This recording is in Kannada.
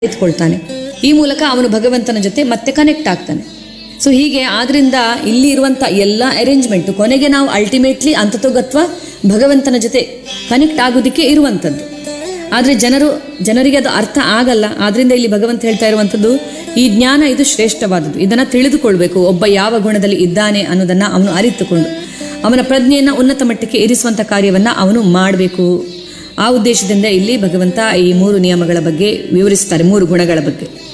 ಎತ್ಕೊಳ್ತಾನೆ ಈ ಮೂಲಕ ಅವನು ಭಗವಂತನ ಜೊತೆ ಮತ್ತೆ ಕನೆಕ್ಟ್ ಆಗ್ತಾನೆ ಸೊ ಹೀಗೆ ಆದ್ರಿಂದ ಇಲ್ಲಿ ಇರುವಂಥ ಎಲ್ಲ ಅರೇಂಜ್ಮೆಂಟು ಕೊನೆಗೆ ನಾವು ಅಲ್ಟಿಮೇಟ್ಲಿ ಅಂತತೋಗತ್ವ ಭಗವಂತನ ಜೊತೆ ಕನೆಕ್ಟ್ ಆಗೋದಕ್ಕೆ ಇರುವಂಥದ್ದು ಆದರೆ ಜನರು ಜನರಿಗೆ ಅದು ಅರ್ಥ ಆಗಲ್ಲ ಆದ್ರಿಂದ ಇಲ್ಲಿ ಭಗವಂತ ಹೇಳ್ತಾ ಇರುವಂಥದ್ದು ಈ ಜ್ಞಾನ ಇದು ಶ್ರೇಷ್ಠವಾದದ್ದು ಇದನ್ನು ತಿಳಿದುಕೊಳ್ಬೇಕು ಒಬ್ಬ ಯಾವ ಗುಣದಲ್ಲಿ ಇದ್ದಾನೆ ಅನ್ನೋದನ್ನು ಅವನು ಅರಿತುಕೊಂಡು ಅವನ ಪ್ರಜ್ಞೆಯನ್ನು ಉನ್ನತ ಮಟ್ಟಕ್ಕೆ ಇರಿಸುವಂಥ ಕಾರ್ಯವನ್ನು ಅವನು ಮಾಡಬೇಕು ಆ ಉದ್ದೇಶದಿಂದ ಇಲ್ಲಿ ಭಗವಂತ ಈ ಮೂರು ನಿಯಮಗಳ ಬಗ್ಗೆ ವಿವರಿಸ್ತಾರೆ ಮೂರು ಗುಣಗಳ ಬಗ್ಗೆ